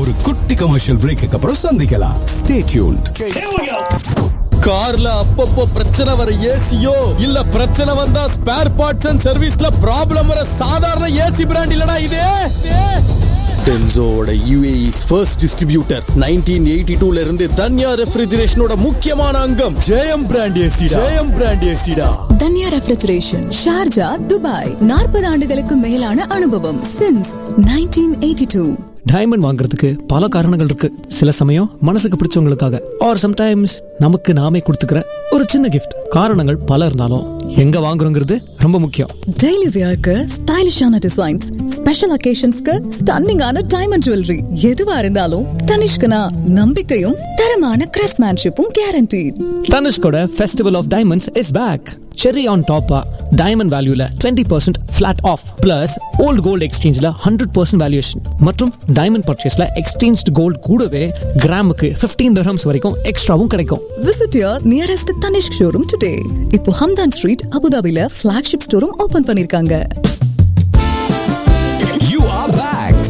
ஒரு குட்டி commercial brake அப்புறம் சந்திக்கலாம் ஸ்டே டியூன்ட் கார்ல அப்பப்போ பிரச்சனை வர ஏசியோ இல்ல பிரச்சனை வந்தா ஸ்பேர் பார்ட்ஸ் அண்ட் சர்வீஸ்ல ப்ராப்ளம் வர சாதாரண ஏசி பிராண்ட் இல்லனா இது டென்சோவோட யூஏஇஸ் ஃபர்ஸ்ட் டிஸ்ட்ரிபியூட்டர் 1982 ல இருந்து தன்யா ரெஃப்ரிஜரேஷனோட முக்கியமான அங்கம் Jayam brand AC Jayam brand ஏசிடா தன்யா ரெஃப்ரிஜரேஷன் ஷார்ஜா துபாய் நாற்பது ஆண்டுகளுக்கு மேலான அனுபவம் சின்ஸ் 1982 டைமண்ட் வாங்குறதுக்கு பல காரணங்கள் இருக்கு சில சமயம் மனசுக்கு பிடிச்சவங்களுக்காக ஆர் சம்டைம்ஸ் நமக்கு நாமே கொடுத்துக்கிற ஒரு சின்ன கிஃப்ட் காரணங்கள் பல இருந்தாலும் எங்க வாங்குறோங்கிறது ரொம்ப முக்கியம் டெய்லி வியர்க்கு ஸ்டைலிஷான டிசைன்ஸ் ஸ்பெஷல் அகேஷன்ஸ்க்கு ஸ்டன்னிங்கான டைமண்ட் ஜுவல்லரி எதுவா இருந்தாலும் தனிஷ்கனா நம்பிக்கையும் தரமான கிராஃப்ட்மேன்ஷிப்பும் கேரண்டி தனுஷ்கோட festival of diamonds is back cherry on டாப்பா டைமண்ட் வேல்யூல twenty percent flat off plus old gold எக்ஸ்சேஞ்சில் ஹண்ட்ரட் பர்சன்ட் வேல்யூஷன் மற்றும் டைமண்ட் பர்ச்சேஸ்ல எக்ஸ்சேஞ்ச் கோல்டு கூடவே கிராமுக்கு ஃபிஃப்டீன் தர்ஹம்ஸ் வரைக்கும் எக்ஸ்ட்ராவும் கிடைக்கும் visit your nearest Tanishq showroom today இப்போ ஹம்தான் ஸ்ட்ரீட் அபுதாபில ஃபிளாக்ஷிப் ஸ்டோரும் ஓபன் பண்ணிருக்காங்க யூ ஆர் பேக்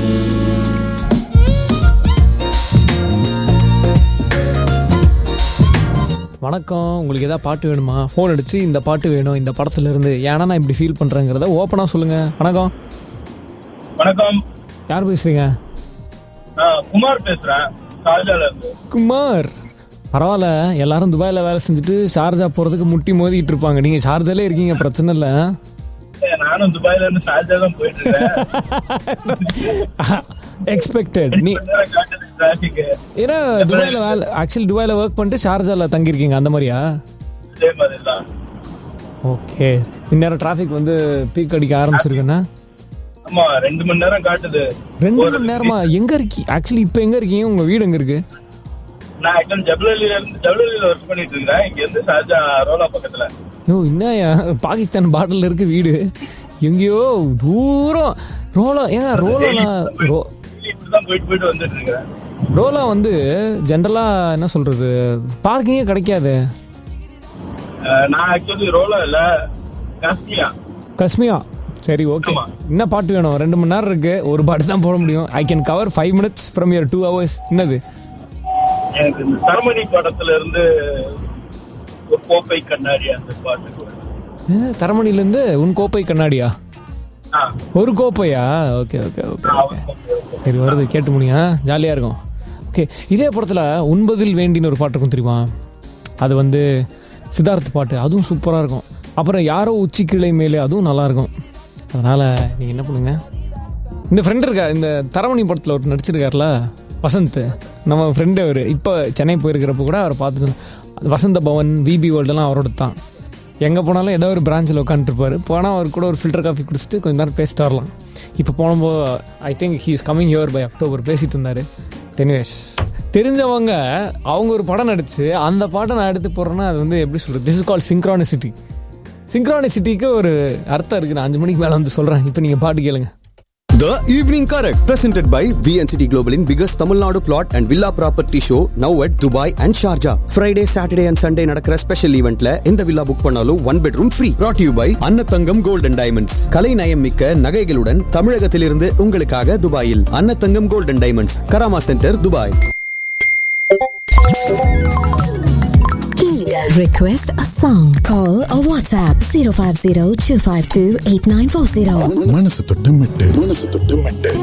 வணக்கம் உங்களுக்கு ஏதாவது பாட்டு வேணுமா ஃபோன் அடிச்சு இந்த பாட்டு வேணும் இந்த படத்துல இருந்து ஏன்னா நான் இப்படி ஃபீல் பண்றேங்கிறத ஓப்பனா சொல்லுங்க வணக்கம் வணக்கம் யார் பேசுறீங்க நான் குமார் பேசுறேன் ஷார்ஜால இருந்து குமார் பரவாயில்ல எல்லாரும் துபாயில வேலை செஞ்சுட்டு ஷார்ஜா போறதுக்கு முட்டி மோதிட்டு இருப்பாங்க நீங்க ஷார்ஜாலே இருக்கீங்க பிரச்சனை இல்லை ஏ, நானும் துபாயில இருந்து ஷார்ஜா தான் போயிட்டு இருக்கேன் எக்ஸ்பெக்டட் நீ டிராபிக் ஏன்னா துபாயில வேலை ஆக்சுவலி துபாயில ஒர்க் பண்ணிட்டு ஷார்ஜால தங்கியிருக்கீங்க அந்த மாதிரியா இதே மாதிரி தான் ஓகே இந்நேரம் டிராஃபிக் வந்து பீக் அடிக்க ஆரம்பிச்சிருக்குன்னா ஆமா ரெண்டு மணி நேரம் காட்டுது ரெண்டு மணி நேரமா எங்க இருக்கீ ஆக்சுவலி இப்போ எங்க இருக்கீங்க உங்க வீடு எங்க இருக்கு நான் ஆக்சுவலி ஜபலலில இருந்து ஜபலலில ஒர்க் பண்ணிட்டு இருக்கிறேன் இங்க இருந்து ஷார்ஜா ரோலா பக்கத்துல ஓ என்ன பாகிஸ்தான் பார்டர்ல இருக்கு வீடு எங்கேயோ தூரம் ரோலா ஏங்க ரோலா ரோ இப்படிதான் போயிட்டு போயிட்டு வந்துட்டு இருக்கிறேன் ரோலா வந்து ஜென்ரலா என்ன சொல்றது பார்க்கிங்கே கிடைக்காது அஹ், நான் ஆக்சுவலி ரோலா இல்ல காஸ்மியா கஸ்மியா சரி ஓகே ஆமா. என்ன பாட்டு வேணும் ரெண்டு மணி நேரம் இருக்கு ஒரு பாட்டு தான் போட முடியும் I can cover five minutes from your two hours என்னது எனக்கு இந்த தரமணி படத்துல இருந்து ஒரு கோப்பை கண்ணாடி அந்த பாட்டு அஹ், தரமணிலேருந்து உன் கோப்பை கண்ணாடியா ஆ, ஒரு கோப்பையா ஓகே ஓகே ஓகே ஆ, ஓகே சரி வருது கேட்டு முடியா ஜாலியாக இருக்கும் ஓகே இதே படத்தில் உண்பதில் வேண்டின்னு ஒரு பாட்டு இருக்கும் தெரியுமா அது வந்து சித்தார்த் பாட்டு அதுவும் சூப்பராக இருக்கும் அப்புறம் யாரோ உச்சி கிளை மேலே அதுவும் நல்லா இருக்கும் அதனால் நீங்கள் என்ன பண்ணுங்க இந்த ஃப்ரெண்ட் இருக்கா இந்த தரமணி படத்தில் ஒரு நடிச்சிருக்காருல வசந்த் நம்ம ஃப்ரெண்டு அவர் இப்போ சென்னை போயிருக்கிறப்ப கூட அவரை பார்த்துட்டு அது வசந்த பவன் விபி வேர்ல்டெல்லாம் அவரோட தான் எங்கே போனாலும் ஏதோ ஒரு பிரான்ச்சில் உட்காந்துருப்பாரு போனால் அவர் கூட ஒரு ஃபில்டர் காஃபி குடிச்சிட்டு கொஞ்ச நேரம் பேசிட்டு வரலாம் இப்போ போனபோது I think he is coming here by October பேசிட்டு இருந்தார் டெனிவேஷ் தெரிஞ்சவங்க அவங்க ஒரு படம் நடிச்சு அந்த பாட்டை நான் எடுத்து போடுறேன்னா அது வந்து எப்படி சொல்கிறது திஸ் இஸ் கால் சிங்க்ரானிசிட்டி சிங்க்ரானிசிட்டிக்கு ஒரு அர்த்தம் இருக்குது நான் அஞ்சு மணிக்கு மேலே வந்து சொல்கிறேன் இப்போ நீங்கள் பாட்டு கேளுங்க The Evening Correct, presented by VNCT Global in biggest Tamil Nadu plot and villa property show now at Dubai and Sharjah. Friday, Saturday and Sunday நடக்கிற ஸ்பெஷல் ஈவெண்ட்ல இந்த வில்லா புக் பண்ணாலும் one bedroom free brought you by Annathangam gold and diamonds கலை நயம் மிக்க நகைகளுடன் தமிழகத்திலிருந்து உங்களுக்காக துபாயில் Annathangam gold and diamonds Karama centre Dubai Request a song. Call or WhatsApp 050 252 8940. மனசு தொட்டு மெட்டு மனசு தொட்டு மெட்டு